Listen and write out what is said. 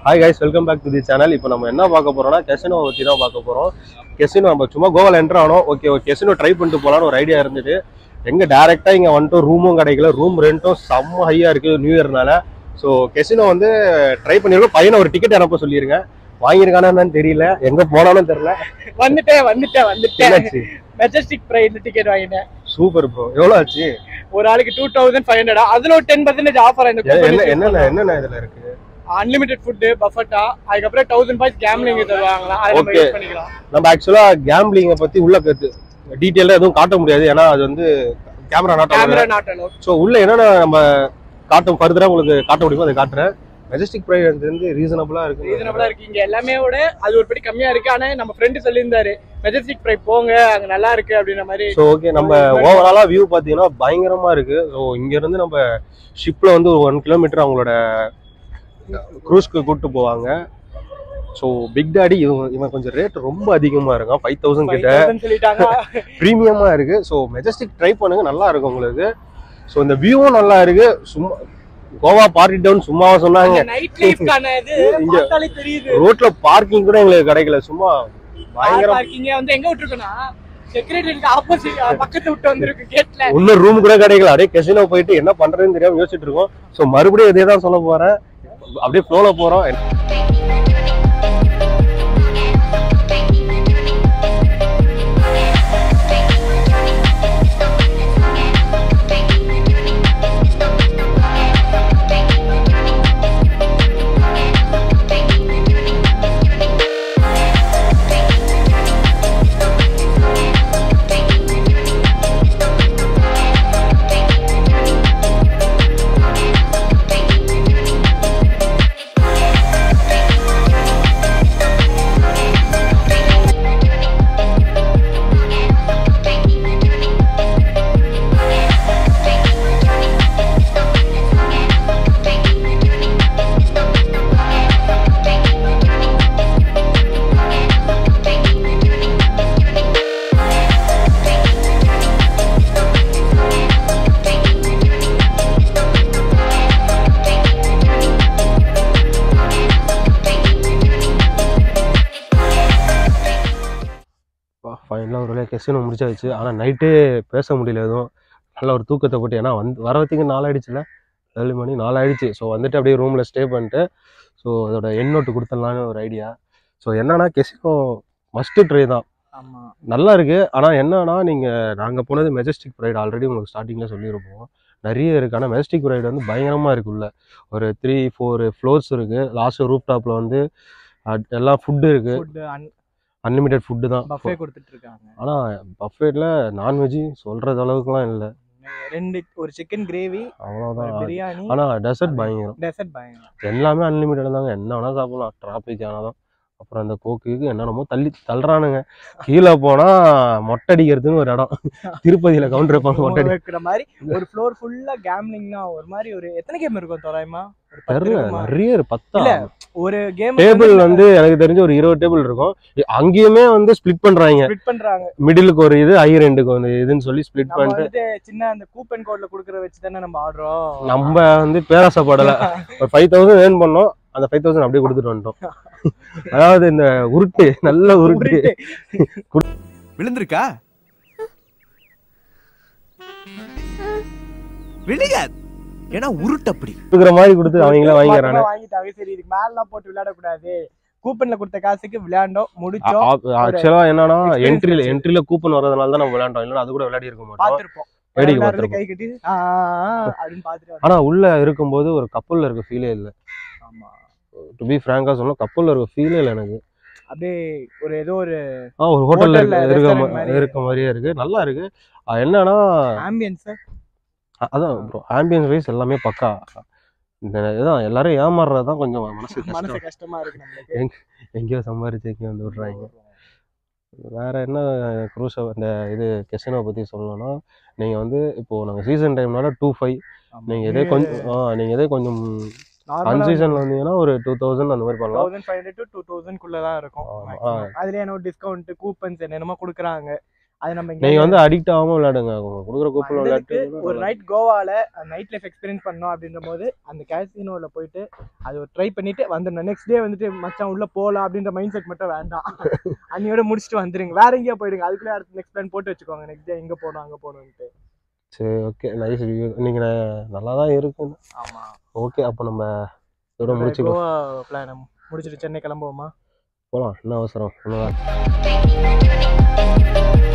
Hi guys welcome back to the channel இப்போ நம்ம என்ன பார்க்க போறோம்னா கெசினோ பற்றி தான் பார்க்க போறோம் கெசினோ நம்ம சும்மா கோவால என்ட்ரு ஆனோம் ஓகே ஓகே கெசினோ ட்ரை பண்ணிட்டு போகலான்னு ஒரு ஐடியா இருந்துட்டு எங்க டேரெக்டா இங்க வந்துட்டு ரூமும் கிடைக்கல ரூம் ரெண்ட்டும் செம்ம ஹையா இருக்கு நியூ இயர்னால ஸோ கெசினோ வந்து ட்ரை பண்ணிருக்கோம் பையனை ஒரு டிக்கெட் அனுப்ப சொல்லிருங்க வாங்கியிருக்கானா என்னன்னு தெரியல எங்க போனாலும் தெரியல வந்துட்டேன் வந்துட்டேன் வந்துட்டேன் என்னாச்சு மெஜஸ்டிக் பிரைட்ல டிக்கெட் வாங்கிட்டேன் சூப்பர் ப்ரோ எவ்வளோ ஆச்சு ஒரு ஆளுக்கு டூ தௌசண்ட் ஃபைவ் ஹண்ட்ரட் அதுல ஒரு டென் பர்சன்டேஜ் ஆஃபர் இந்த எ- என்ன என்னென்ன என்னென்ன இதுல இருக்கு அன்லிமிடெட் ஃபுட் பஃபட்டா அதுக்கப்புறம் தௌசண்ட் பாய்ஸ் கேம்லிங் தருவாங்களா அதை நம்ம Okay. யூஸ் பண்ணிக்கலாம் நம்ம ஆக்சுவலா கேம்பிளிங்கை பத்தி உள்ள டீட்டெயிலாக எதுவும் காட்ட முடியாது ஏன்னா அது வந்து கேமரா நாட்டம் கேமரா நாட் அலோ ஸோ உள்ள என்னென்ன நம்ம காட்டும் ஃபர்தரா உங்களுக்கு காட்ட முடியுமோ அதை காட்டுறேன் மெஜஸ்டிக் ப்ரைஸ் வந்து ரீசனபிளா இருக்கு ரீசனபிளா இருக்கு இங்க எல்லாமே விட அது ஒரு படி கம்மியா இருக்கு ஆனா நம்ம ஃப்ரெண்டு சொல்லியிருந்தாரு மெஜஸ்டிக் பிரைட் போங்க அங்க நல்லா இருக்கு அப்படின்ற மாதிரி ஸோ ஓகே நம்ம ஓவராலா வியூ பார்த்தீங்கன்னா பயங்கரமா இருக்கு ஸோ இங்க இருந்து நம்ம ஷிப்ல வந்து ஒரு ஒன் கிலோமீட்டர் அவங்களோட க்ரூஸ்க்கு கூட்டு போவாங்க ஸோ பிக் டாடி இவன் இவன் கொஞ்சம் ரேட் ரொம்ப அதிகமா இருக்கும் ஃபைவ் தௌசண்ட் கிட்ட 5000 சொல்லிட்டாங்க ப்ரீமியமா இருக்கு ஸோ மெஜஸ்டிக் ட்ரை பண்ணுங்க நல்லா இருக்கும் உங்களுக்கு ஸோ இந்த வியூவும் நல்லா இருக்கு சும்மா கோவா பார்ட்டி டவுன் சும்மாவா சொன்னாங்க நைட் லைஃப்கான இது இங்க- பார்த்தாலே தெரியுது ரோட்ல பார்க்கிங் கூட எங்களுக்கு கிடைக்கல சும்மா பயங்கரம் பார்க்கிங்க வந்து எங்க விட்டுருக்கோம்னா செக்ரட்டரிக்கு ஆப்போசிட் பக்கத்து விட்டு வந்திருக்கு கேட்ல இன்னும் ரூம் கூட கிடைக்கல அப்படியே கெசினோ போயிட்டு என்ன பண்றதுன்னு தெரியாம யோசிச்சுட்டு இருக்கோம் ஸோ மறுபடியும் இதே தான் சொல்ல போறேன் அப்படியே ஃப்ளோல போறோம் ஃபைனலாக ஒரு வழியாக கெசினோ முடிச்சாச்சு ஆனால் நைட்டே பேச முடியல எதுவும் நல்ல ஒரு தூக்கத்தை போட்டு ஏன்னா வந்து வரதுக்கு நாலாயிடுச்சுல ஏழு மணி நாலாயிடுச்சு ஸோ வந்துட்டு அப்படியே ரூமில் ஸ்டே பண்ணிட்டு ஸோ அதோட எண் நோட்டு கொடுத்துடலான்னு ஒரு ஐடியா ஸோ என்னன்னா கெசினோ மஸ்ட்டு ட்ரை தான் ஆமா நல்லா இருக்கு ஆனால் என்னன்னா நீங்கள் நாங்கள் போனது மெஜஸ்டிக் ப்ரைட் ஆல்ரெடி உங்களுக்கு ஸ்டார்டிங்கில் சொல்லியிருப்போம் நிறைய இருக்கு ஆனால் மெஜஸ்டிக் ப்ரைட் வந்து பயங்கரமாக இருக்கு உள்ள ஒரு த்ரீ ஃபோர் ஃப்ளோர்ஸ் இருக்கு லாஸ்ட் ரூப் டாப்பில் வந்து அஹ், எல்லாம் ஃபுட்டு இருக்கு ஃபுட் அன்லிமிட்டெட் ஃபுட்டு தான் பஃபே கொடுத்துட்டு இருக்காங்க ஆனால் பஃபேட்டில் நான்வெஜ் சொல்கிறது அளவுக்குலாம் இல்லை ரெண்டு ஒரு சிக்கன் கிரேவி அவ்வளோதான் பிரியாணி ஆனால் டெசர்ட் பயங்கரம் டெசர்ட் பயங்கரம் எல்லாமே அன்லிமிட்டட் தாங்க என்ன வேணால் சாப்பிடலாம் டிராஃபிக் ஆனாலும் அப்புறம் அந்த கோக்குக்கு என்னென்னமோ தள்ளி தள்ளுறானுங்க கீழே போனால் மொட்டை அடிக்கிறதுன்னு ஒரு இடம் திருப்பதியில் கவுண்டர் வைப்பாங்க மொட்டை அடி வைக்கிற மாதிரி ஒரு ஃப்ளோர் ஃபுல்லா கேம்லிங்னா ஒரு மாதிரி ஒரு எத்தனை கேம் இருக்கும் தோராயமா ஒரு பத்து தெரியல இருக்குமா? நிறைய ஒரு பத்தா இல்ல, ஒரு கேம் டேபிள் வந்து எனக்கு தெரிஞ்சு ஒரு இருபது டேபிள் இருக்கும் அங்கேயுமே வந்து ஸ்ப்ளிட் பண்றாங்க ஸ்பிட் பண்றாங்க மிடிலுக்கு ஒரு இது ஐ ரெண்டுக்கு ஒரு இதுன்னு சொல்லி ஸ்ப்ளிட் நம்ம பண்ணிட்டு வந்துட்டு சின்ன அந்த கூப்பன் கோட்ல குடுக்கற வச்சு தானே நம்ம ஆடுறோம் நம்ம வந்து பேராசப்படலை ஒரு ஃபைவ் தௌசண்ட் ஏர்ன் பண்ணோம் அந்த ஃபைவ் தௌசண்ட் அப்படியே கொடுத்துட்டு வந்துட்டோம் அதாவது இந்த உருட்டு நல்ல உருட்டு விழுந்திருக்கா விழுகாது ஏன்னா உருட்டு அப்படி கொடுக்குற மாதிரி கொடுத்து அவங்களே வாங்கிக்கிறானு மொத்தமா வாங்கிட்டாங்க சரி இதுக்கு மேல எல்லாம் போட்டு விளையாட கூடாது கூப்பன்ல கொடுத்த காசுக்கு விளையாண்டோம் முடிச்சோம் ஆக்சுவலா என்னன்னா experience என்ட்ரில இருந்துச்சு. என்ட்ரில கூப்பன் வரதுனால தான் நம்ம விளையாண்டோம் இல்லைன்னா அது கூட விளையாடி இருக்க மாட்டோம் பாத்துருப்போம் வேடிக்கை எல்லாரும் பார்த்திருப்போம். கை கட்டி ஆ, ஆ, ஆ, அப்படின்னு பாத்துட்டு வந்தோம். ஆனா உள்ள இருக்கும்போது ஒரு கப்பல்ல இருக்க ஃபீலே இல்லை ஆமா டு பி ஃப்ராங்கா சொன்னா கப்பல்ல இருக்க ஃபீலே இல்லை எனக்கு அப்படியே ஒரு ஏதோ ஒரு ஆ ஒரு ஹோட்டல்ல Hotel ல, இருக்க இருக்க restaurant மா- மாதிரி. இருக்க மாதிரியே இருக்கு நல்லா இருக்கு ஆ, என்னன்னா ஆம்பியன்ஸ் அ- அதான் ப்ரோ ஆம்பியன்ஸ் வைஸ் எல்லாமே பக்கா இந்த இதான் எல்லாரும் ஏமாறுறது தான் கொஞ்சம் மனசு மனசு கஷ்டம் கஷ்டமா இருக்கு நம்மளுக்கு எங்கேயோ சம்பாரிச்சு எங்கேயோ வந்து விடுறாங்க வேற என்ன க்ரூஸ் இந்த இது கெசினோ பத்தி சொல்லணும்னா நீங்க வந்து இப்போ நாங்க சீசன் டைம்னால டூ ஃபைவ் நீங்க இதே கொஞ்சம் ஆ, நீங்க இதே கொஞ்சம் அன்சீசன்ல வந்தீங்கன்னா ஒரு டூ தௌசண்ட் அந்த மாதிரி பண்ணலாம் thousand five hundred to two thousand குள்ள தான் இருக்கும் ஆமா. maximum. அதுல என்ன டிஸ்கவுண்ட் கூப்பன்ஸ் என்னென்னமோ கொடுக்குறாங்க அது நம்ம நீங்க வந்து அடிக்ட் ஆகாம விளையாடுங்க அவங்க கொடுக்குற கூப்பிட வந்ததுக்கு விளையாட்டு ஒரு நைட் கோவால நைட் லைஃப் எக்ஸ்பீரியன்ஸ் பண்ணோம் அப்படின்ற போது அந்த கேசினோல போயிட்டு அது ஒரு ட்ரை பண்ணிட்டு வந்துடணும் நெக்ஸ்ட் டே வந்துட்டு மச்சான் உள்ள போலாம் அப்படின்ற மைண்ட் செட் மட்டும் வேண்டாம் அன்னையோட முடிச்சுட்டு வந்துருங்க வேற எங்கேயா போயிடுங்க அதுக்குள்ளே அடுத்து நெக்ஸ்ட் பிளான் போட்டு வச்சுக்கோங்க நெக்ஸ்ட் டே எங்க போகணும் அங்க போகணும்ட்டு சரி ஓகே நைஸ் ரிவ்யூ நீங்க நல்லா தான் இருக்கு ஆமா ஓகே அப்போ நம்ம இதோட முடிச்சுக்கலாம் கோவா பிளான் முடிச்சுட்டு சென்னை கிளம்புவோமா போலாம் என்ன அவசரம் ஒண்ணுதான். Thank you.